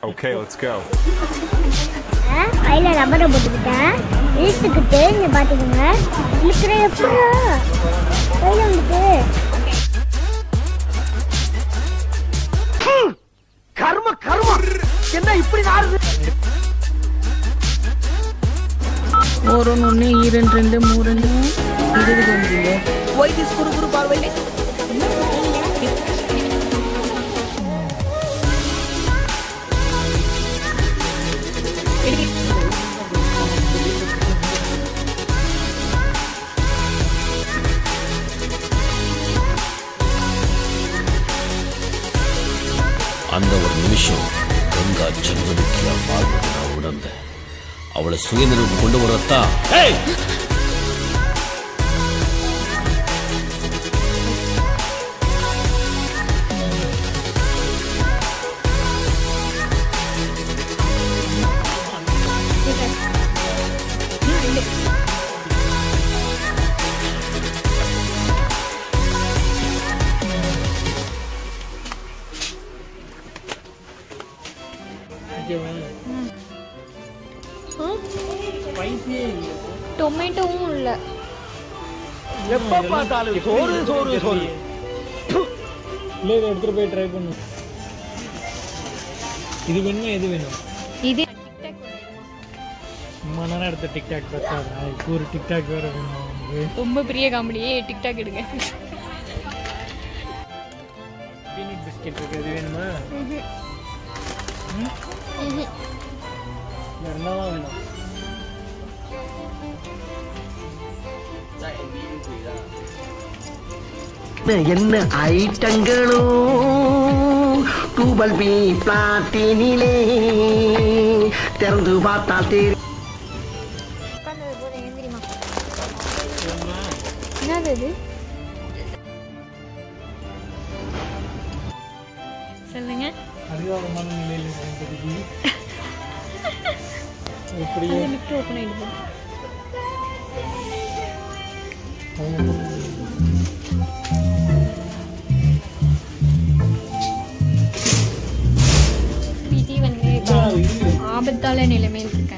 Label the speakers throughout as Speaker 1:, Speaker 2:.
Speaker 1: Okay, let's go.
Speaker 2: கையில் ரப்பரை போட்டுக்கிட்டேன் இழுத்துக்கிட்டு இங்கே பார்த்துக்கோங்க இழுக்கிற எப்படா கையில் வந்துட்டு
Speaker 3: கர்ம கர்ம என்ன இப்படி நாடுது
Speaker 4: ஓரோன்னு ஒன்று ஈரெண்டு ரெண்டு மூணு ரெண்டு இருபது வந்துருங்க
Speaker 3: ஒய் திஸ் குரு குரு பார்வையிலே
Speaker 5: அந்த ஒரு நிமிஷம் கங்கா சந்திரமுக்கியா வாழ்வதை நான் உணர்ந்தேன் அவளை சுயநினைவு கொண்டு வரத்தான் ஏய்
Speaker 6: டொமேட்டோவும் இல்லை
Speaker 3: எப்ப பார்த்தாலும் சோறு சோறு சோறு
Speaker 7: இல்லை இதை எடுத்துகிட்டு போய் ட்ரை பண்ணு இது வேணுமா எது வேணும்
Speaker 6: இது
Speaker 7: ரொம்ப நேரம் எடுத்த டிக்டாக் பார்த்தாதா இப்போ ஒரு டிக்டாக் வேறு வேணும் உங்களுக்கு
Speaker 6: ரொம்ப பெரிய காமெடியே டிக்டாக் எடுங்க
Speaker 7: பீனட் பிஸ்கெட் இருக்கு அது வேணுமா என்னதான் வேணும்
Speaker 3: என்ன ஐட்டங்களோ டூபல் பி பிளாட்டினிலே திறந்து பார்த்தால் தெரியும்
Speaker 6: உட்காந்தது போதும் ஏந்திரிமா என்னது இது சொல்லுங்க
Speaker 7: அதிகாரமான நிலையில் இருக்கிறது எப்படி
Speaker 6: அந்த லிஃப்ட் ஓப்பன் ஆயிடுது விதி வந்து ஆபத்தான நிலைமையில் இருக்காங்க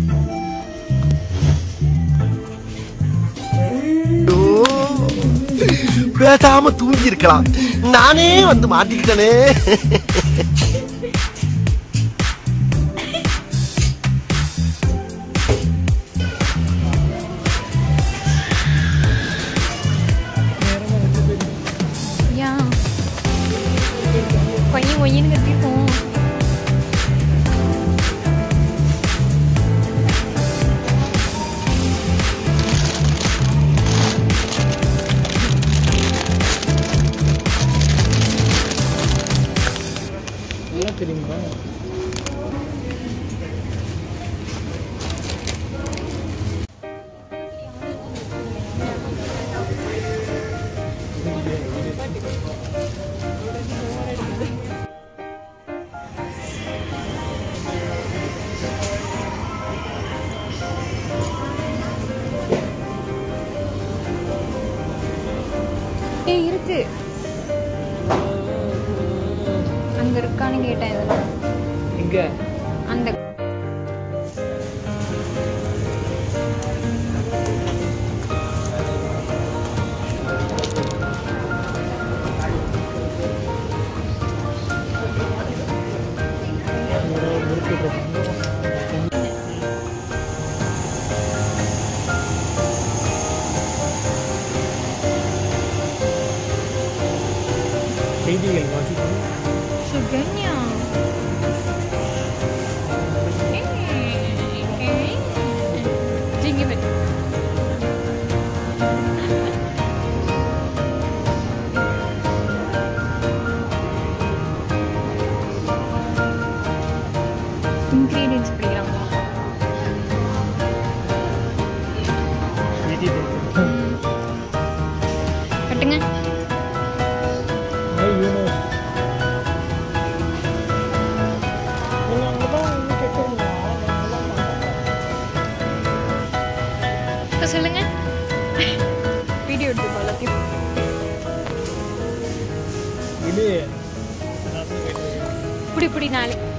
Speaker 3: பேசாம தூங்கி இருக்கலாம் நானே வந்து மாட்டிக்கிட்டனே
Speaker 6: ஏன் பையன் ஒய்யன்னு கட்டிருக்கோம்
Speaker 7: நல்லா தெரியுமா
Speaker 6: ஏய் இருக்கு அங்க இருக்கான்னு கேட்டேன் இதெல்லாம்
Speaker 7: எங்கே
Speaker 6: அந்த
Speaker 7: செய்திகள் வாசிக்கணும்
Speaker 6: சுகன்யா ஜிங்கி பட் இன்க்ரீடியன்ஸ் படிக்கிறாங்களா
Speaker 7: செய்தி
Speaker 6: கட்டுங்க
Speaker 7: ஐ யூனோ நீங்கள் அங்கே தான் வந்து கேட்குறீங்களா
Speaker 6: இப்போ சொல்லுங்க வீடியோ எடுத்து எல்லாத்தையும்
Speaker 7: இது
Speaker 6: இப்படி இப்படி நாளைக்கு